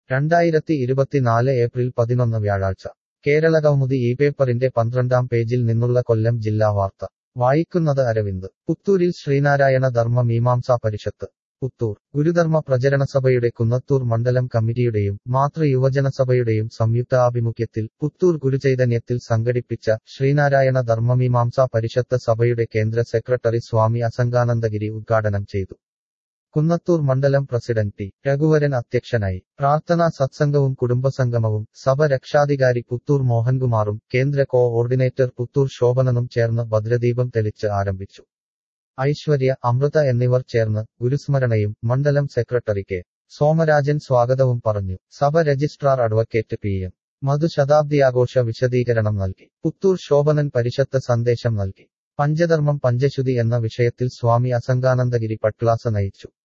രണ്ടായിരത്തി ഇരുപത്തിനാല് ഏപ്രിൽ പതിനൊന്ന് വ്യാഴാഴ്ച കേരള കൗമുദി ഈ പേപ്പറിന്റെ പന്ത്രണ്ടാം പേജിൽ നിന്നുള്ള കൊല്ലം ജില്ലാ വാർത്ത വായിക്കുന്നത് അരവിന്ദ് പുത്തൂരിൽ ശ്രീനാരായണ ധർമ്മ മീമാംസാ പരിഷത്ത് പുത്തൂർ ഗുരുധർമ്മ പ്രചരണ സഭയുടെ കുന്നത്തൂർ മണ്ഡലം കമ്മിറ്റിയുടെയും മാതൃ യുവജന സഭയുടെയും സംയുക്താഭിമുഖ്യത്തിൽ പുത്തൂർ ഗുരുചൈതന്യത്തിൽ സംഘടിപ്പിച്ച ശ്രീനാരായണ ധർമ്മമീമാംസാ പരിഷത്ത് സഭയുടെ കേന്ദ്ര സെക്രട്ടറി സ്വാമി അസംഗാനന്ദഗിരി ഉദ്ഘാടനം ചെയ്തു കുന്നത്തൂർ മണ്ഡലം പ്രസിഡന്റ് ടി രഘുവരൻ അധ്യക്ഷനായി പ്രാർത്ഥനാ സത്സംഗവും കുടുംബസംഗമവും സഭ രക്ഷാധികാരി പുത്തൂർ മോഹൻകുമാറും കേന്ദ്ര കോ ഓർഡിനേറ്റർ പുത്തൂർ ശോഭനനും ചേർന്ന് ഭദ്രദീപം തെളിച്ച് ആരംഭിച്ചു ഐശ്വര്യ അമൃത എന്നിവർ ചേർന്ന് ഗുരുസ്മരണയും മണ്ഡലം സെക്രട്ടറി കെ സോമരാജൻ സ്വാഗതവും പറഞ്ഞു സഭ registrar advocate P M Madhu ശതാബ്ദിയാഘോഷ വിശദീകരണം നൽകി പുത്തൂർ ശോഭനൻ പരിഷത്ത് സന്ദേശം നൽകി പഞ്ചധർമ്മം പഞ്ചശുതി എന്ന വിഷയത്തിൽ സ്വാമി അസംഗാനന്ദഗിരി പട്ക്ലാസ് നയിച്ചു